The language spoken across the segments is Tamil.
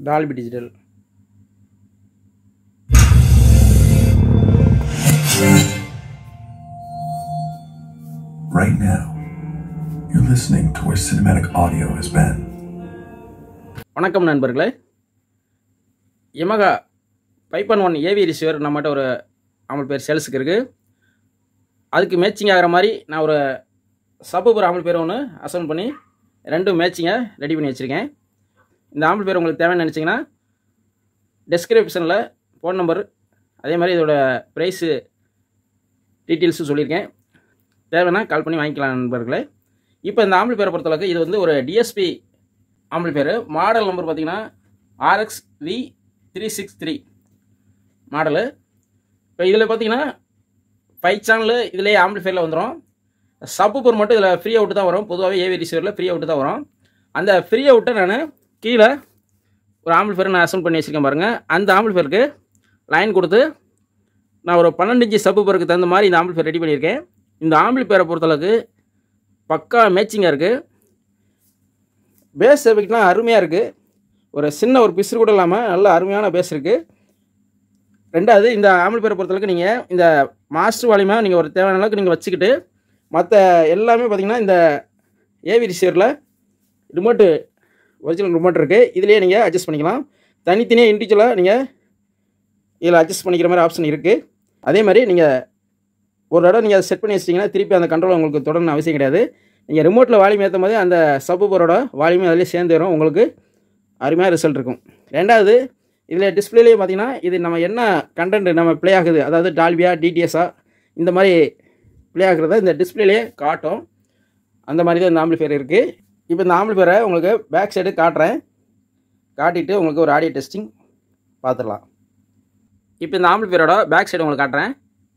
Dolby digital Right now, you're listening to where cinematic audio has been. வணக்கம் நண்பர்களே Yamaha five one AV receiver நம்மகிட்ட ஒரு அமல் பேர் சேல்ஸுக்கு இருக்குது அதுக்கு மேட்சிங் ஆகிற மாதிரி நான் ஒரு சப்பு அமல் பேர் ஒன்று அசன் பண்ணி ரெண்டும் மேட்சிங்கை ரெடி பண்ணி வச்சுருக்கேன் இந்த ஆம்பிள் பேர் உங்களுக்கு தேவைன்னு நினச்சிங்கன்னா டெஸ்கிரிப்ஷனில் ஃபோன் நம்பர் அதே மாதிரி இதோட ப்ரைஸு டீட்டெயில்ஸும் சொல்லியிருக்கேன் தேவைன்னா கால் பண்ணி வாங்கிக்கலாம் நண்பர்களே இப்போ இந்த ஆம்பிள் பேரை பொறுத்தளவுக்கு இது வந்து ஒரு டிஎஸ்பி ஆம்பிள் பேர் மாடல் நம்பர் பார்த்தீங்கன்னா RX V three six three model இப்போ இதில் பார்த்தீங்கன்னா ஃபைவ் சேனலு இதிலே ஆம்பிளிஃபையரில் வந்துடும் சப்பு மட்டும் இதில் ஃப்ரீ அவுட்டு தான் வரும் பொதுவாகவே ஏவி ரிசீவரில் ஃப்ரீ அவுட்டு தான் வரும் அந்த ஃப்ரீ அவுட்டை நான் கீழே ஒரு ஆம்பிளிஃபையர் நான் அசன் பண்ணி வச்சுருக்கேன் பாருங்கள் அந்த ஆம்பிளிஃபையருக்கு லைன் கொடுத்து நான் ஒரு பன்னெண்டு இன்ச்சு சப்பு பருக்கு தகுந்த மாதிரி இந்த ஆம்பிளிஃபையர் ரெடி பண்ணியிருக்கேன் இந்த ஆம்பிளிஃபையரை பொறுத்தளவுக்கு பக்கா மேட்சிங்காக இருக்குது பேஸ் எஃபெக்ட்லாம் அருமையாக இருக்குது ஒரு சின்ன ஒரு பிசுறு கூட இல்லாமல் நல்ல அருமையான பேஸ் இருக்குது ரெண்டாவது இந்த ஆம்பிளிஃபையரை பொறுத்தளவுக்கு நீங்கள் இந்த மாஸ்டர் வால்யூமாக நீங்கள் ஒரு தேவையான அளவுக்கு நீங்கள் வச்சுக்கிட்டு மற்ற எல்லாமே பார்த்தீங்கன்னா இந்த ஏவி ரிசீவரில் ரிமோட்டு ஒரிஜினல் ரிமோட் இருக்குது இதுலேயே நீங்கள் அட்ஜஸ்ட் பண்ணிக்கலாம் தனித்தனியாக இண்டிவிஜுவலாக நீங்கள் இதில் அட்ஜஸ்ட் பண்ணிக்கிற மாதிரி ஆப்ஷன் இருக்குது அதே மாதிரி நீங்கள் ஒரு தடவை நீங்கள் செட் பண்ணி வச்சிட்டிங்கன்னா திருப்பி அந்த கண்ட்ரோல் உங்களுக்கு தொடரணும் அவசியம் கிடையாது நீங்கள் ரிமோட்டில் வால்யூம் ஏற்றும் போது அந்த சப்போரோட வால்யூம் அதிலே சேர்ந்து வரும் உங்களுக்கு அருமையாக ரிசல்ட் இருக்கும் ரெண்டாவது இதில் டிஸ்பிளேலேயே பார்த்தீங்கன்னா இது நம்ம என்ன கண்டென்ட் நம்ம ப்ளே ஆகுது அதாவது டால்பியா டிடிஎஸ்ஸா இந்த மாதிரி ப்ளே ஆகுறத இந்த டிஸ்பிளேலேயே காட்டும் அந்த மாதிரி தான் இந்த ஆம்பிளிஃபையர் இருக்குது இப்போ இந்த ஆம்பிளிஃபையரை உங்களுக்கு பேக் சைடு காட்டுறேன் காட்டிட்டு உங்களுக்கு ஒரு ஆடியோ டெஸ்டிங் பார்த்துடலாம் இப்போ இந்த ஆம்பிளிஃபையரோட பேக் சைடு உங்களுக்கு காட்டுறேன்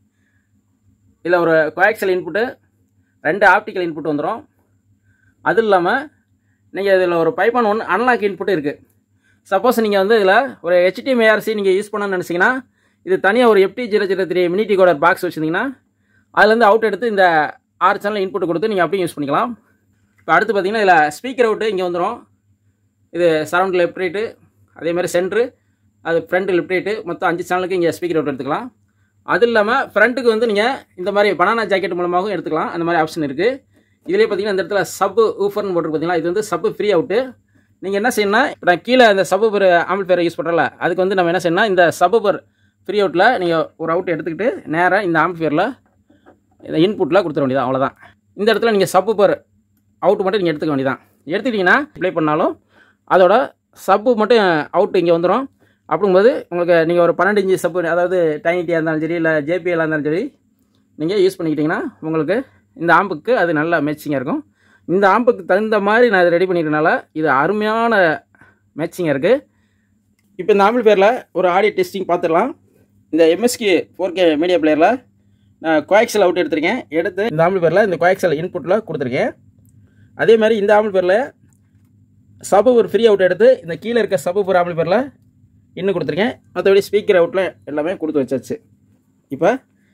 இதில் ஒரு கோஆக்சல் இன்புட்டு ரெண்டு ஆப்டிக்கல் இன்புட் வந்துடும் அது இல்லாமல் நீங்கள் இதில் ஒரு பைப்பான் ஒன் அன்லாக் இன்புட் இருக்குது சப்போஸ் நீங்கள் வந்து இதில் ஒரு ஹெச்டிஎம்ஏஆர்சி நீங்கள் யூஸ் பண்ணணும்னு நினச்சிங்கன்னா இது தனியாக ஒரு எஃப்டி ஜீரோ ஜீரோ த்ரீ மினிட்டி கோடர் பாக்ஸ் வச்சுருந்தீங்கன்னா அதுலேருந்து அவுட் எடுத்து இந்த ஆறு சேனல் இன்புட் கொடுத்து நீங்கள் அப்படியும் யூஸ் பண்ணிக்கலாம் இப்போ அடுத்து பார்த்தீங்கன்னா இதில் ஸ்பீக்கர் அவுட்டு இங்கே வந்துடும் இது சரௌண்ட் லெஃப்ட் ரைட்டு அதே மாதிரி சென்ட்ரு அது ஃப்ரண்ட் லெஃப்ட் ரைட்டு மொத்தம் அஞ்சு சேனலுக்கு இங்கே ஸ்பீக்கர் அவுட் எடுத்துக்கலாம் அது இல்லாமல் ஃப்ரண்ட்டுக்கு வந்து நீங்கள் இந்த மாதிரி பனானா ஜாக்கெட் மூலமாகவும் எடுத்துக்கலாம் அந்த மாதிரி ஆப்ஷன் இருக்குது இதுலேயே பார்த்தீங்கன்னா இந்த இடத்துல சப்பு ஊஃபர்னு போட்டு பார்த்தீங்களா இது வந்து சப்பு ஃப்ரீ அவுட்டு நீங்கள் என்ன செய்யணும்னா இப்போ நான் கீழே இந்த சப்பு ஆம்பிள் பேரை யூஸ் பண்ணுறல அதுக்கு வந்து நம்ம என்ன செய்யணும்னா இந்த சப்பு ஃப்ரீ அவுட்டில் நீங்கள் ஒரு அவுட் எடுத்துக்கிட்டு நேராக இந்த ஆம்பிள் இந்த இன்புட்டில் கொடுத்துட வேண்டியதான் அவ்வளோதான் இந்த இடத்துல நீங்கள் சப்பு பர் அவுட் மட்டும் நீங்கள் எடுத்துக்க வேண்டியதான் எடுத்துக்கிட்டிங்கன்னா ப்ளே பண்ணாலும் அதோட சப்பு மட்டும் அவுட் இங்கே வந்துடும் அப்படிங்கும்போது உங்களுக்கு நீங்கள் ஒரு பன்னெண்டு இன்ச்சு சப்பு அதாவது டைனிட்டியாக இருந்தாலும் சரி இல்லை ஜேபிஎல்லாக இருந்தாலும் சரி நீங்கள் யூஸ் பண்ணிக்கிட்டிங்கன்னா உங்களுக்கு இந்த ஆம்புக்கு அது நல்லா மேட்சிங்காக இருக்கும் இந்த ஆம்புக்கு தகுந்த மாதிரி நான் இதை ரெடி பண்ணிக்கிறனால இது அருமையான மேட்சிங்காக இருக்குது இப்போ இந்த ஆம்பிள் பேரில் ஒரு ஆடியோ டெஸ்டிங் பார்த்துடலாம் இந்த எம்எஸ்கி ஃபோர் கே மீடியா பிளேயரில் நான் கோயாக்சல் அவுட் எடுத்திருக்கேன் எடுத்து இந்த ஆம்பிள் பேரில் இந்த கோயாக்சல் இன்புட்டில் கொடுத்துருக்கேன் அதே மாதிரி இந்த ஆம்பிள் பேரில் சபு ஒரு ஃப்ரீ அவுட் எடுத்து இந்த கீழே இருக்க சபு ஒரு ஆம்பிள் பேரில் இன்னும் கொடுத்துருக்கேன் மற்றபடி ஸ்பீக்கர் அவுட்டில் எல்லாமே கொடுத்து வச்சாச்சு இப்போ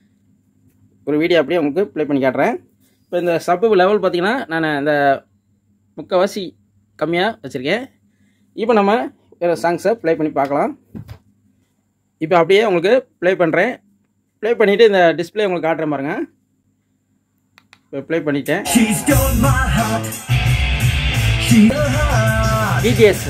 ஒரு வீடியோ அப்படியே உங்களுக்கு ப்ளே பண்ணி காட்டுறேன் இப்போ இந்த சப்பு லெவல் பார்த்தீங்கன்னா நான் இந்த முக்கால்வாசி கம்மியாக வச்சுருக்கேன் இப்போ நம்ம வேறு சாங்ஸை ப்ளே பண்ணி பார்க்கலாம் இப்போ அப்படியே உங்களுக்கு ப்ளே பண்ணுறேன் ப்ளே பண்ணிவிட்டு இந்த டிஸ்பிளே உங்களுக்கு காட்டுறேன் பாருங்க இப்போ ப்ளே பண்ணிட்டேன் She stole my heart. She DTS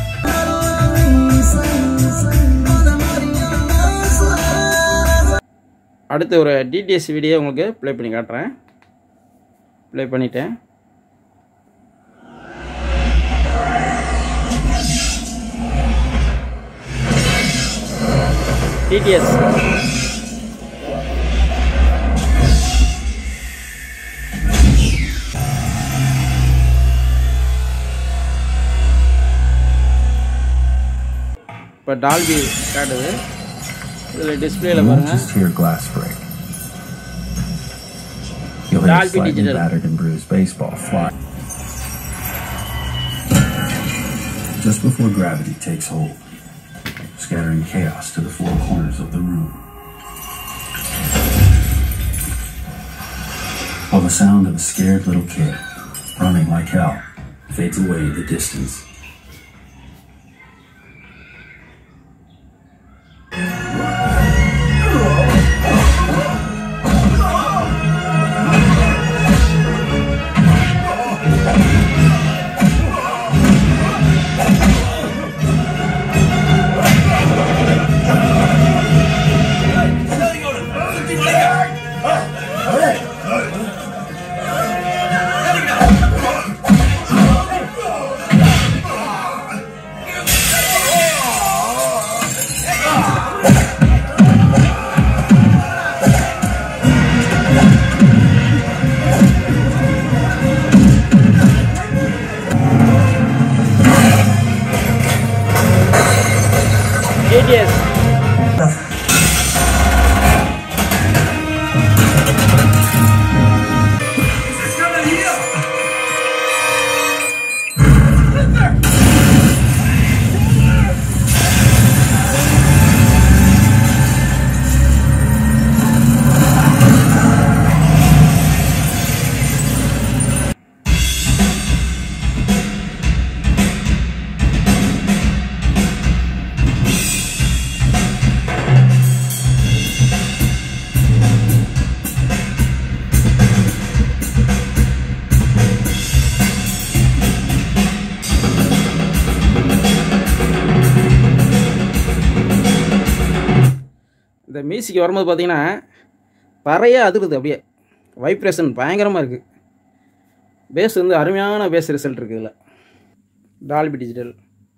அடுத்து ஒரு டிடிஎஸ் வீடியோ உங்களுக்கு ப்ளே பண்ணி காட்டுறேன் ப்ளே பண்ணிட்டேன் டிடிஎஸ் இப்போ டால்பி காட்டுது இதில் டிஸ்பிளேல You won't பாருங்க just hear glass break. You'll hear Dolby slightly Digital. battered and bruised baseball fly. Just before gravity takes hold, scattering chaos to the four corners of the room. While the sound of a scared little kid, running like hell, fades away in the distance. ADS It's gonna heal! இந்த மியூசிக் வரும்போது பார்த்தீங்கன்னா தரையே அதிருது அப்படியே வைப்ரேஷன் பயங்கரமாக இருக்குது பேஸ் வந்து அருமையான பேஸ் ரிசல்ட் இருக்குது இதில் Dolby digital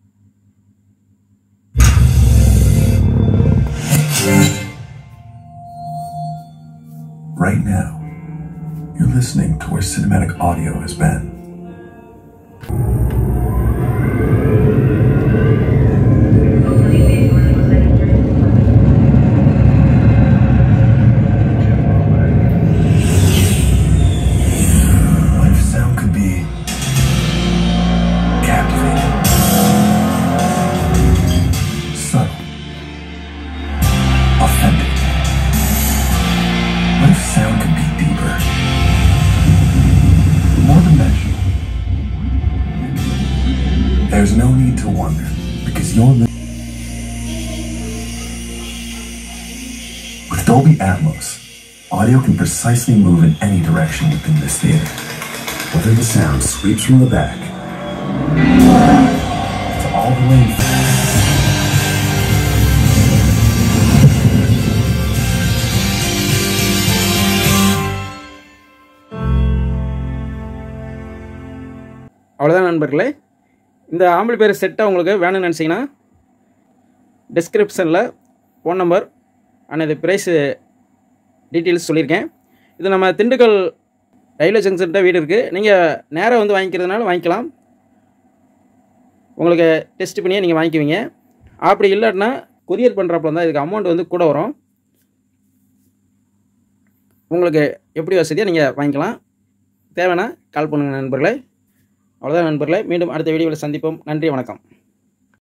Right now, you're listening to where cinematic audio has been. What if sound could be captivating, subtle, authentic? What if sound could be deeper, more dimensional? There's no need to wonder because you're li- with Dolby Atmos. Audio can precisely move in any direction within this theater. Whether the sound sweeps from the back to all the way in front. அவ்வளோதான் நண்பர்களே இந்த ஆம்பிள் பேர் செட்டை உங்களுக்கு வேணும்னு நினச்சிங்கன்னா டிஸ்கிரிப்ஷனில் ஃபோன் நம்பர் அண்ட் இது ப்ரைஸு டீட்டெயில்ஸ் சொல்லியிருக்கேன் இது நம்ம திண்டுக்கல் ரயில்வே ஜங்ஷன்கிட்ட வீடு இருக்குது நீங்கள் நேராக வந்து வாங்கிக்கிறதுனால வாங்கிக்கலாம் உங்களுக்கு டெஸ்ட் பண்ணியே நீங்கள் வாங்கிக்குவீங்க அப்படி இல்லாட்டினா கொரியர் பண்ணுறப்பல தான் இதுக்கு அமௌண்ட் வந்து கூட வரும் உங்களுக்கு எப்படி வசதியாக நீங்கள் வாங்கிக்கலாம் தேவைன்னா கால் பண்ணுங்கள் நண்பர்களே அவ்வளோதான் நண்பர்களே மீண்டும் அடுத்த வீடியோவில் சந்திப்போம் நன்றி வணக்கம்